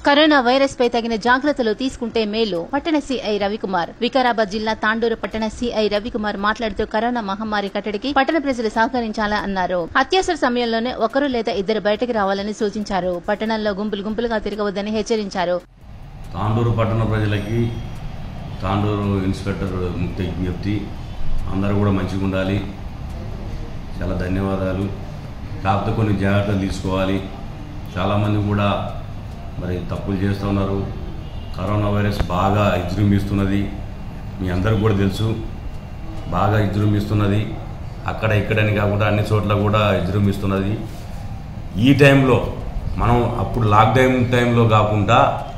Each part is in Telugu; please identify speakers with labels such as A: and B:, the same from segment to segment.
A: కరోనా వైరస్ పై తగిన జాగ్రత్తలు తీసుకుంటే మేలు పట్టణ సీఐ రవికుమార్ వికారాబాద్ జిల్లా తాండూరు పట్టణ సీఐ రవికుమార్ మాట్లాడుతూ కరోనా మహమ్మారి కట్టడికి పట్టణ ప్రజలు సహకరించాలని అన్నారు అత్యవసర సమయంలోనే ఒకరు లేదా ఇద్దరు బయటకు రావాలని సూచించారు పట్టణంలో గుంపులు గుంపులుగా తిరగవద్దని హెచ్చరించారు
B: తాండూరు పట్టణ ప్రజలకి తాండూరు ఇన్స్పెక్టర్ ముక్తి విజ్ఞప్తి అందరూ కూడా మంచిగా ఉండాలి చాలా ధన్యవాదాలు కాకపోతే కొన్ని జాగ్రత్తలు తీసుకోవాలి చాలామంది కూడా మరి తప్పులు చేస్తున్నారు కరోనా వైరస్ బాగా విజృంభిస్తున్నది మీ అందరికి కూడా తెలుసు బాగా విజృంభిస్తున్నది అక్కడ ఇక్కడని కాకుండా అన్ని చోట్ల కూడా విజృంభిస్తున్నది ఈ టైంలో మనం అప్పుడు లాక్డౌన్ టైంలో కాకుండా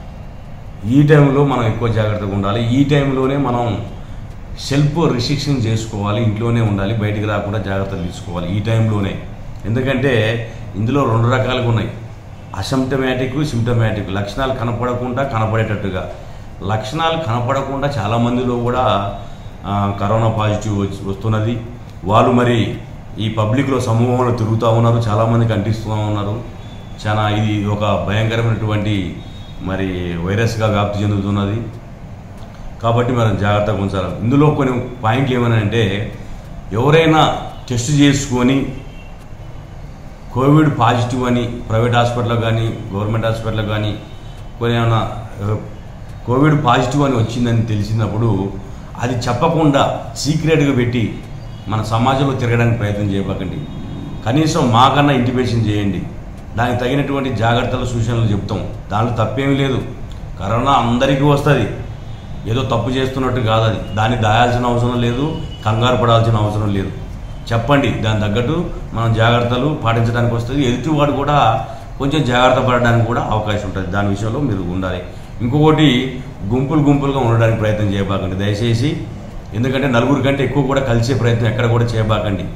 B: ఈ టైంలో మనం ఎక్కువ జాగ్రత్తగా ఉండాలి ఈ టైంలోనే మనం సెల్ఫ్ రిస్ట్రిక్షన్ చేసుకోవాలి ఇంట్లోనే ఉండాలి బయటికి రాకుండా జాగ్రత్తలు తీసుకోవాలి ఈ టైంలోనే ఎందుకంటే ఇందులో రెండు రకాలుగా ఉన్నాయి అసిమ్టమాటిక్ సిమ్టమాటిక్ లక్షణాలు కనపడకుండా కనపడేటట్టుగా లక్షణాలు కనపడకుండా చాలామందిలో కూడా ఆ, కరోనా పాజిటివ్ వచ్చి వస్తున్నది వాళ్ళు మరి ఈ పబ్లిక్లో సమూహంలో తిరుగుతూ ఉన్నారు చాలామందికి అంటిస్తూ ఉన్నారు చాలా ఇది ఒక భయంకరమైనటువంటి మరి వైరస్గా వ్యాప్తి చెందుతున్నది కాబట్టి మనం జాగ్రత్తగా ఉంచాలి ఇందులో కొన్ని పాయింట్లు ఏమనంటే ఎవరైనా టెస్ట్ చేసుకొని కోవిడ్ పాజిటివ్ అని ప్రైవేట్ హాస్పిటల్లో కానీ గవర్నమెంట్ హాస్పిటల్లో కానీ కొన్ని ఏమైనా ఆ, కోవిడ్ పాజిటివ్ అని వచ్చిందని తెలిసినప్పుడు అది చెప్పకుండా సీక్రెట్గా పెట్టి మన సమాజంలో తిరగడానికి ప్రయత్నం చేయబాకండి కనీసం మాకన్నా ఇంటిమేషన్ చేయండి దానికి తగినటువంటి జాగ్రత్తలు సూచనలు చెప్తాం దాంట్లో తప్పేమీ లేదు కరోనా అందరికీ వస్తుంది ఏదో తప్పు చేస్తున్నట్టు కాదు అది దాన్ని దాయాల్సిన అవసరం లేదు కంగారు పడాల్సిన అవసరం లేదు చెప్పండి దాని తగ్గట్టు మనం జాగ్రత్తలు పాటించడానికి వస్తుంది ఎదుటివాడు కూడా కొంచెం జాగ్రత్త పడడానికి కూడా అవకాశం ఉంటుంది దాని విషయంలో మీరు ఉండాలి ఇంకొకటి గుంపులు గుంపులుగా ఉండడానికి ప్రయత్నం చేయబాకండి దయచేసి ఎందుకంటే నలుగురు కంటే ఎక్కువ కూడా కలిసే ప్రయత్నం ఎక్కడ కూడా చేయబాకండి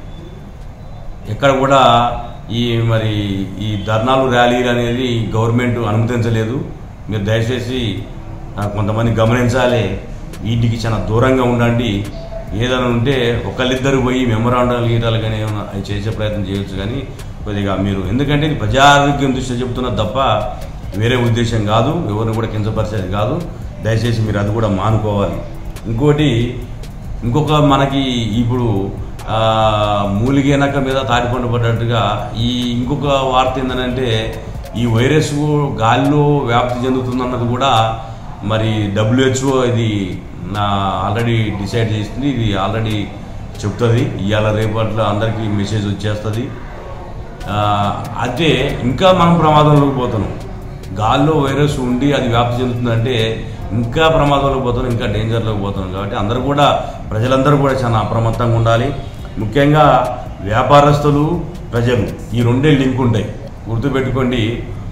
B: ఎక్కడ కూడా ఈ మరి ఈ ధర్నాలు ర్యాలీలు అనేది గవర్నమెంట్ అనుమతించలేదు మీరు దయచేసి ఆ, కొంతమంది గమనించాలి వీటికి చాలా దూరంగా ఉండండి ఏదైనా ఉంటే ఒకళ్ళిద్దరు పోయి మెమరాండాలు గీటాలు కానీ ఏమైనా అవి చేసే ప్రయత్నం చేయొచ్చు కానీ కొద్దిగా మీరు ఎందుకంటే ఇది ప్రజారోగ్యం దృష్ట్యా చెప్తున్నది తప్ప వేరే ఉద్దేశం కాదు ఎవరిని కూడా కించపరిచేది కాదు దయచేసి మీరు అది కూడా మానుకోవాలి ఇంకోటి ఇంకొక మనకి ఇప్పుడు ఆ, మూలిగేనక మీద తాటిపండు పడ్డట్టుగా ఈ ఇంకొక వార్త ఏంటంటే ఈ వైరస్ గాలిలో వ్యాప్తి చెందుతుందన్నది కూడా మరి డబ్ల్యూహెచ్ఓ ఇది నా ఆల్రెడీ డిసైడ్ చేసింది ఇది ఆల్రెడీ చెప్తుంది ఇవాళ రేపట్లో అందరికీ మెసేజ్ వచ్చేస్తుంది ఆ, అదే ఇంకా మనం ప్రమాదంలోకి పోతున్నాం గాల్లో వైరస్ ఉండి అది వ్యాప్తి చెందుతుందంటే ఇంకా ప్రమాదంలోకి పోతున్నాం ఇంకా డేంజర్లోకి పోతున్నాం కాబట్టి అందరూ కూడా ప్రజలందరూ కూడా చాలా అప్రమత్తంగా ఉండాలి ముఖ్యంగా వ్యాపారస్తులు ప్రజలు ఈ రెండే లింక్ ఉంటాయి గుర్తుపెట్టుకోండి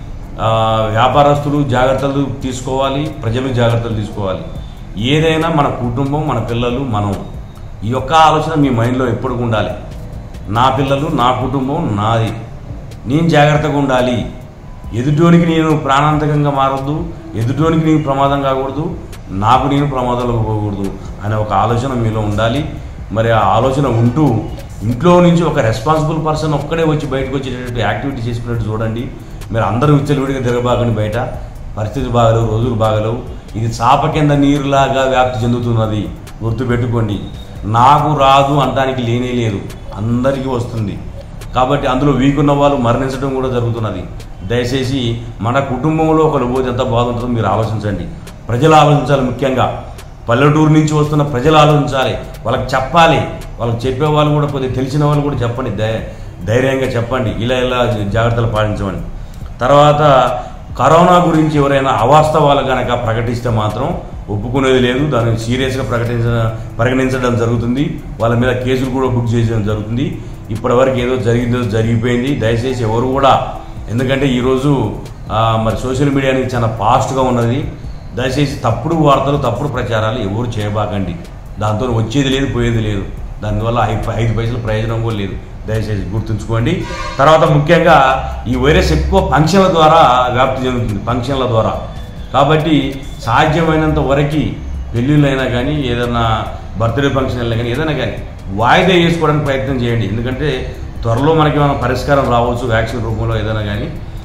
B: ఆ, వ్యాపారస్తులు జాగ్రత్తలు తీసుకోవాలి ప్రజలు జాగ్రత్తలు తీసుకోవాలి ఏదైనా మన కుటుంబం మన పిల్లలు మనం ఈ యొక్క ఆలోచన మీ మైండ్లో ఎప్పుడు ఉండాలి నా పిల్లలు నా కుటుంబం నాది నేను జాగ్రత్తగా ఉండాలి ఎదుటోనికి నేను ప్రాణాంతకంగా మారొద్దు ఎదుటోనికి నేను ప్రమాదం కాకూడదు నాకు నేను ప్రమాదంలోకి పోకూడదు అనే ఒక ఆలోచన మీలో ఉండాలి మరి ఆ ఆలోచన ఉంటూ ఇంట్లో నుంచి ఒక రెస్పాన్సిబుల్ పర్సన్ ఒక్కడే వచ్చి బయటకు వచ్చేటటువంటి యాక్టివిటీ చేసుకున్నట్టు చూడండి మీరు అందరూ విచ్చలవిడిగా తిరగబాకండి బయట పరిస్థితి బాగలేవు రోజులు బాగలేవు ఇది చాప కింద నీరులాగా వ్యాప్తి చెందుతున్నది గుర్తుపెట్టుకోండి నాకు రాదు అనడానికి లేనే లేదు అందరికీ వస్తుంది కాబట్టి అందులో వీక్ ఉన్న వాళ్ళు మరణించడం కూడా జరుగుతున్నది దయచేసి మన కుటుంబంలో ఒకరు పోతే ఎంత బాగుంటుందో మీరు ఆలోచించండి ప్రజలు ఆలోచించాలి ముఖ్యంగా పల్లెటూరు నుంచి వస్తున్న ప్రజలు ఆలోచించాలి వాళ్ళకి చెప్పాలి వాళ్ళకి చెప్పే వాళ్ళు కూడా కొద్దిగా తెలిసిన వాళ్ళు కూడా చెప్పండి ధై- ధైర్యంగా చెప్పండి ఇలా ఇలా జాగ్రత్తలు పాటించమని తర్వాత కరోనా గురించి ఎవరైనా అవాస్తవాలు కనుక ప్రకటిస్తే మాత్రం ఒప్పుకునేది లేదు దాన్ని సీరియస్గా ప్రకటించ పరిగణించడం జరుగుతుంది వాళ్ళ మీద కేసులు కూడా బుక్ చేయడం జరుగుతుంది ఇప్పటివరకు ఏదో జరిగిందో జరిగిపోయింది దయచేసి ఎవరు కూడా ఎందుకంటే ఈరోజు ఆ, మరి సోషల్ మీడియా అనేది చాలా ఫాస్ట్గా ఉన్నది దయచేసి తప్పుడు వార్తలు తప్పుడు ప్రచారాలు ఎవరు చేయబాకండి దాంతో వచ్చేది లేదు పోయేది లేదు దానివల్ల ఐ- ఐదు పైసలు ప్రయోజనం కూడా లేదు దయచేసి గుర్తుంచుకోండి తర్వాత ముఖ్యంగా ఈ వైరస్ ఎక్కువ ఫంక్షన్ల ద్వారా వ్యాప్తి చెందుతుంది ఫంక్షన్ల ద్వారా కాబట్టి సాధ్యమైనంత వరకు పెళ్ళిళ్ళైనా కానీ ఏదైనా బర్త్డే ఫంక్షన్ అయినా కానీ ఏదైనా కానీ వాయిదా వేసుకోవడానికి ప్రయత్నం చేయండి ఎందుకంటే త్వరలో మనకి ఏమైనా పరిష్కారం రావచ్చు వ్యాక్సిన్ రూపంలో ఏదైనా కానీ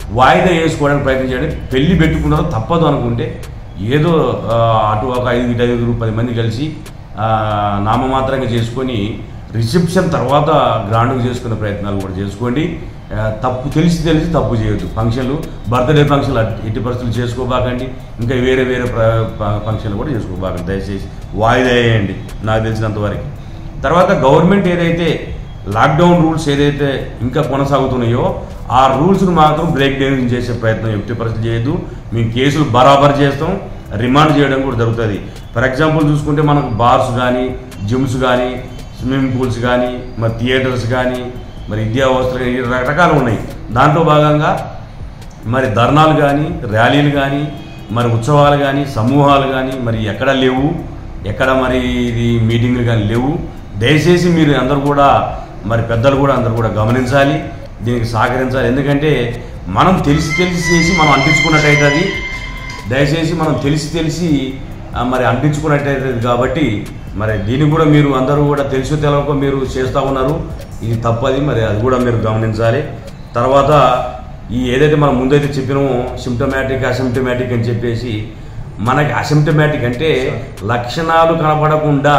B: వాయిదా వేసుకోవడానికి ప్రయత్నం చేయండి పెళ్లి పెట్టుకున్నారో తప్పదు అనుకుంటే ఏదో ఆ, అటు ఒక ఐదు ఇటు ఐదుగురు పది మంది కలిసి ఆ, నామమాత్రంగా చేసుకొని రిసెప్షన్ తర్వాత గ్రాండ్గా చేసుకునే ప్రయత్నాలు కూడా చేసుకోండి ఆ, తప్పు తెలిసి తెలిసి తప్పు చేయొద్దు ఫంక్షన్లు బర్త్డే ఫంక్షన్లు అట్- ఎట్టి పరిస్థితులు చేసుకోబాకండి ఇంకా వేరే వేరే ప్ర- ఫ- ఫంక్షన్లు కూడా చేసుకోబాకండి దయచేసి వాయిదా వేయండి నాకు తెలిసినంత వరకు తర్వాత గవర్నమెంట్ ఏదైతే లాక్డౌన్ రూల్స్ ఏదైతే ఇంకా కొనసాగుతున్నాయో ఆ రూల్స్ను మాత్రం బ్రేక్ డౌన్ చేసే ప్రయత్నం ఎట్టి పరిస్థితి చేయొద్దు మేము కేసులు బరాబర్ చేస్తాం రిమాండ్ చేయడం కూడా జరుగుతుంది ఫర్ ఎగ్జాంపుల్ చూసుకుంటే మనకు బార్స్ కానీ జిమ్స్ కానీ స్విమ్మింగ్ పూల్స్ కానీ మరి థియేటర్స్ కానీ మరి విద్యా వ్యవస్థలు కానీ రకరకాలు ఉన్నాయి దాంట్లో భాగంగా మరి ధర్నాలు కానీ ర్యాలీలు కానీ మరి ఉత్సవాలు కానీ సమూహాలు కానీ మరి ఎక్కడ లేవు ఎక్కడ మరి ఇది మీటింగ్లు కానీ లేవు దయచేసి మీరు అందరూ కూడా మరి పెద్దలు కూడా అందరూ కూడా గమనించాలి దీనికి సహకరించాలి ఎందుకంటే మనం తెలిసి తెలిసి చేసి మనం అంటించుకున్నట్టయితే అది దయచేసి మనం తెలిసి తెలిసి ఆ, మరి అంటించుకున్నట్టయితే కాబట్టి మరి దీన్ని కూడా మీరు అందరూ కూడా తెలుసు తెలవక మీరు చేస్తూ ఉన్నారు ఇది తప్పది మరి అది కూడా మీరు గమనించాలి తర్వాత ఈ ఏదైతే మనం ముందైతే చెప్పినామో సిమ్టమాటిక్ అసిమ్టమాటిక్ అని చెప్పేసి మనకి అసిమ్టమాటిక్ అంటే లక్షణాలు కనపడకుండా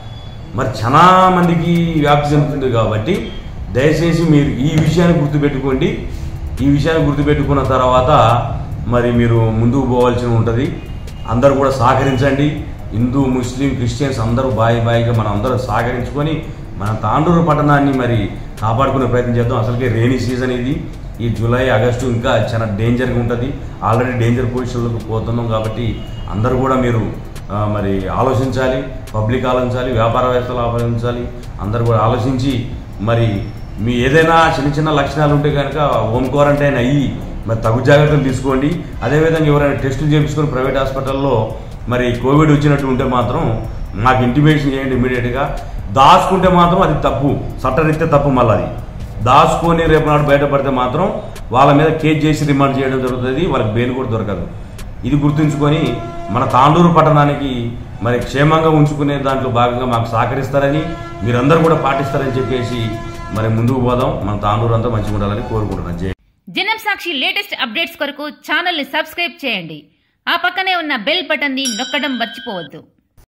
B: మరి చాలా మందికి వ్యాప్తి చెందుతుంది కాబట్టి దయచేసి మీరు ఈ విషయాన్ని గుర్తుపెట్టుకోండి ఈ విషయాన్ని గుర్తుపెట్టుకున్న తర్వాత మరి మీరు ముందుకు పోవాల్సి ఉంటుంది అందరూ కూడా సహకరించండి హిందూ ముస్లిం క్రిస్టియన్స్ అందరూ బాయి బాయిగా మనం అందరూ సహకరించుకొని మన తాండూరు పట్టణాన్ని మరి కాపాడుకునే ప్రయత్నం చేద్దాం అసలుకే రైనీ సీజన్ ఇది ఈ జూలై ఆగస్టు ఇంకా చాలా డేంజర్గా ఉంటుంది ఆల్రెడీ డేంజర్ పొజిషన్లోకి పోతున్నాం కాబట్టి అందరూ కూడా మీరు ఆ, మరి ఆలోచించాలి పబ్లిక్ ఆలోచించాలి వ్యాపారవేత్తలు ఆలోచించాలి అందరూ కూడా ఆలోచించి మరి మీ ఏదైనా చిన్న చిన్న లక్షణాలు ఉంటే కనుక హోమ్ క్వారంటైన్ అయ్యి మరి తగు జాగ్రత్తలు తీసుకోండి అదేవిధంగా ఎవరైనా టెస్టులు చేయించుకొని ప్రైవేట్ హాస్పిటల్లో మరి కోవిడ్ వచ్చినట్టు ఉంటే మాత్రం మాకు ఇంటిమేషన్ చేయండి ఇమీడియట్గా దాచుకుంటే మాత్రం అది తప్పు చట్టరీత్యా తప్పు మళ్ళీ అది దాచుకొని రేపు నాడు బయటపడితే మాత్రం వాళ్ళ మీద కేసు చేసి రిమాండ్ చేయడం జరుగుతుంది వాళ్ళకి బెయిల్ కూడా దొరకదు ఇది గుర్తుంచుకొని మన తాండూరు పట్టణానికి మరి క్షేమంగా ఉంచుకునే దాంట్లో భాగంగా మాకు సహకరిస్తారని మీరందరూ కూడా పాటిస్తారని చెప్పేసి మరి ముందుకు పోదాం మన తాండూరు అంతా మంచిగా ఉండాలని కోరుకుంటున్నాను జై
C: జనం సాక్షి లేటెస్ట్ అప్డేట్స్ కొరకు ఛానల్ని సబ్స్క్రైబ్ చేయండి ఆ పక్కనే ఉన్న బెల్ బటన్ని నొక్కడం మర్చిపోవద్దు